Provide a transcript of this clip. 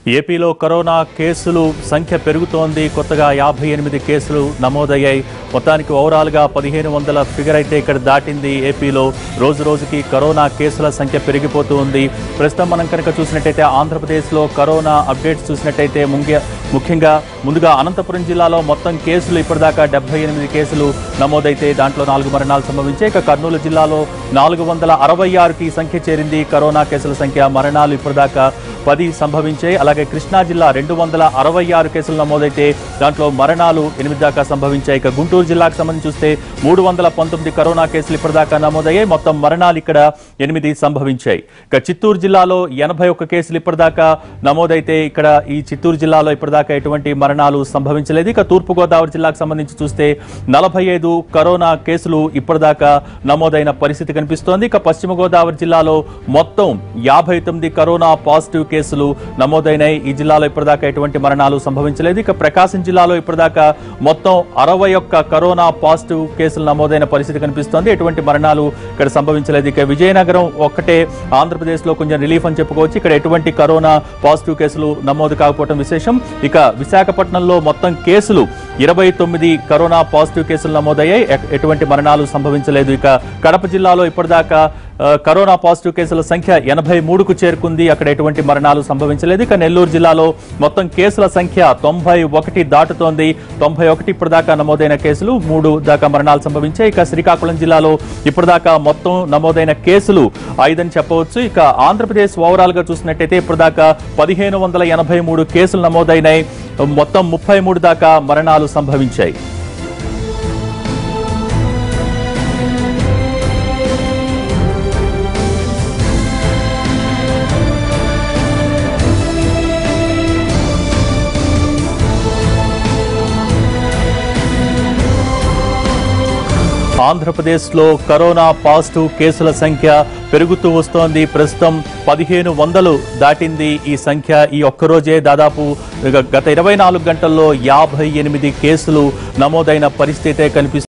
ఏపీలో కరోనా కేసులు సంఖ్య పెరుగుతోంది కొత్తగా యాభై ఎనిమిది కేసులు నమోదయ్యాయి మొత్తానికి ఓవరాల్గా పదిహేను వందల ఫిగర్ అయితే ఇక్కడ దాటింది ఏపీలో రోజు రోజుకి కరోనా కేసుల సంఖ్య పెరిగిపోతూ ఉంది ప్రస్తుతం మనం కనుక చూసినట్టయితే ఆంధ్రప్రదేశ్లో కరోనా అప్డేట్స్ చూసినట్టయితే ముంగే ముఖ్యంగా ముందుగా అనంతపురం జిల్లాలో మొత్తం కేసులు ఇప్పటిదాకా డెబ్బై ఎనిమిది కేసులు నమోదైతే దాంట్లో నాలుగు మరణాలు సంభవించాయి ఇక కర్నూలు జిల్లాలో నాలుగు వందల అరవై ఆరుకి సంఖ్య చేరింది కరోనా కేసుల సంఖ్య మరణాలు ఇప్పటిదాకా పది సంభవించాయి అలాగే కృష్ణా జిల్లా రెండు వందల అరవై ఆరు కేసులు నమోదైతే దాంట్లో మరణాలు ఎనిమిది దాకా సంభవించాయి ఇక గుంటూరు జిల్లాకు సంబంధించి చూస్తే మూడు వందల పంతొమ్మిది కరోనా కేసులు ఇప్పటిదాకా నమోదయ్యాయి మొత్తం మరణాలు ఇక్కడ ఎనిమిది సంభవించాయి ఇక చిత్తూరు జిల్లాలో ఎనభై ఒక్క కేసులు ఇప్పటిదాకా నమోదైతే ఇక్కడ ఈ చిత్తూరు జిల్లాలో ఇప్పటిదాకా ఎటువంటి మరణాలు సంభవించలేదు ఇక తూర్పుగోదావరి జిల్లాకు సంబంధించి చూస్తే నలభై ఐదు కరోనా కేసులు ఇప్పటిదాకా నమోదైన పరిస్థితి కనిపిస్తోంది ఇక పశ్చిమ గోదావరి జిల్లాలో మొత్తం యాభై తొమ్మిది కరోనా పాజిటివ్ కేసులు నమోదైనాయి ఈ జిల్లాలో ఇప్పటిదాకా ఎటువంటి మరణాలు సంభవించలేదు ఇక ప్రకాశం జిల్లాలో ఇప్పటిదాకా మొత్తం అరవై ఒక్క కరోనా పాజిటివ్ కేసులు నమోదైన పరిస్థితి కనిపిస్తోంది ఎటువంటి మరణాలు ఇక్కడ సంభవించలేదు ఇక విజయనగరం ఒక్కటే ఆంధ్రప్రదేశ్లో కొంచెం రిలీఫ్ అని చెప్పుకోవచ్చు ఇక్కడ ఎటువంటి కరోనా పాజిటివ్ కేసులు నమోదు కాకపోవడం విశేషం ఇక విశాఖపట్నంలో మొత్తం కేసులు ఇరవై తొమ్మిది కరోనా పాజిటివ్ కేసులు నమోదయ్యాయి ఎ- ఎటువంటి మరణాలు సంభవించలేదు ఇక కడప జిల్లాలో ఇప్పటిదాకా ఆ, కరోనా పాజిటివ్ కేసుల సంఖ్య ఎనభై మూడుకు చేరుకుంది అక్కడ ఎటువంటి మరణాలు సంభవించలేదు ఇక నెల్లూరు జిల్లాలో మొత్తం కేసుల సంఖ్య తొంభై ఒకటి దాటుతోంది తొంభై ఒకటి ఇప్పటిదాకా నమోదైన కేసులు మూడు దాకా మరణాలు సంభవించాయి ఇక శ్రీకాకుళం జిల్లాలో ఇప్పటిదాకా మొత్తం నమోదైన కేసులు ఐదని చెప్పవచ్చు ఇక ఆంధ్రప్రదేశ్ ఓవరాల్ గా చూసినట్టయితే ఇప్పటిదాకా పదిహేను వందల ఎనభై మూడు కేసులు నమోదైనాయి మొత్తం ముప్పై మూడు దాకా మరణాలు సంభవించాయి ఆంధ్రప్రదేశ్లో కరోనా పాజిటివ్ కేసుల సంఖ్య పెరుగుతూ వస్తోంది ప్రస్తుతం పదిహేను వందలు దాటింది ఈ సంఖ్య ఈ ఒక్కరోజే దాదాపు గ- గత ఇరవై నాలుగు గంటల్లో యాభై ఎనిమిది కేసులు నమోదైన పరిస్థితే కనిపిస్తుంది